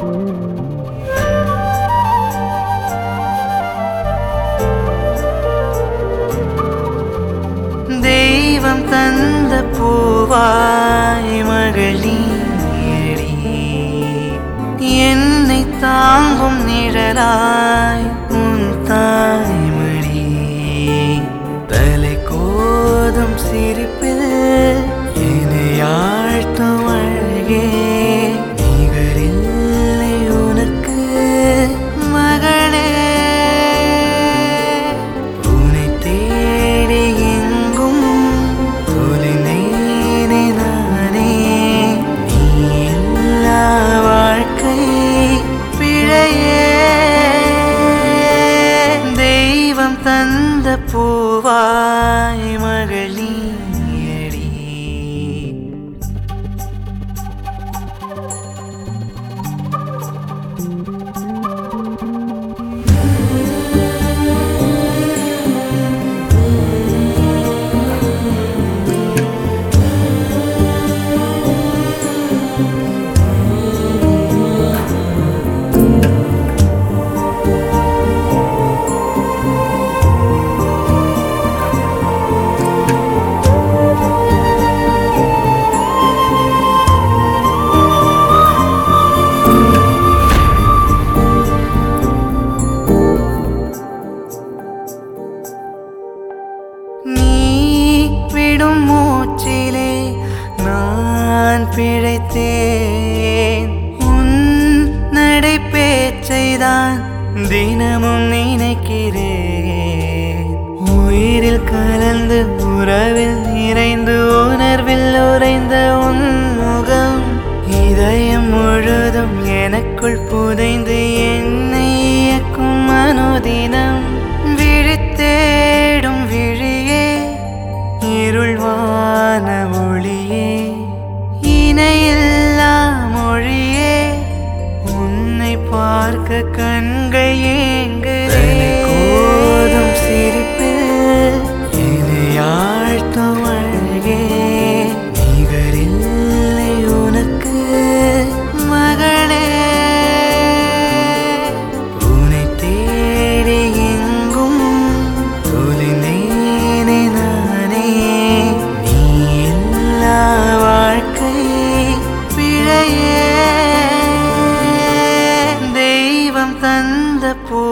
தெய்வம் தந்த பூவாய் மகளி என்னை தாங்கும் நிழலாய் உன் தாய்மொழி தலை கோதும் சிரிப்பில் என்னை ஆழ்த்தும் அழகே நிகரில்லை உனக்கு மகளே உன்னை தேடி எங்கும் தொலைந்தேனே நானே நீ இல்லா வாழ்க்கை பிழையே தெய்வம் தந்த பூவாய் மகளி நீ விடும் மூச்சிலே நான் பிழைத்தேன் உன் நடை பேச்சைதான் தினமும் நினைக்கிறேன் உயிரில் கலந்து உறவில் நிறைந்து உணர்வில் உறைந்த உன் முகம் இதயம் முழுதும் எனக்குள் புதைந்து என்னை இயக்கும் மனோதினம் விழித்தேடும் விழியே இருள்வான ஒளியே இணையில்லா மொழியே உன்னை பார்க்க கண்கள் ஏங்குதே கோதும் சிரிப்பில் என்னை ஆழ்த்தும் அழகே நிகரில்லை உனக்கு மகளே உன்னை தேடி எங்கும் தொலைந்தேனே நானே நீ இல்லா வாழ்க்கை பிழையே தெய்வம் தந்த பூ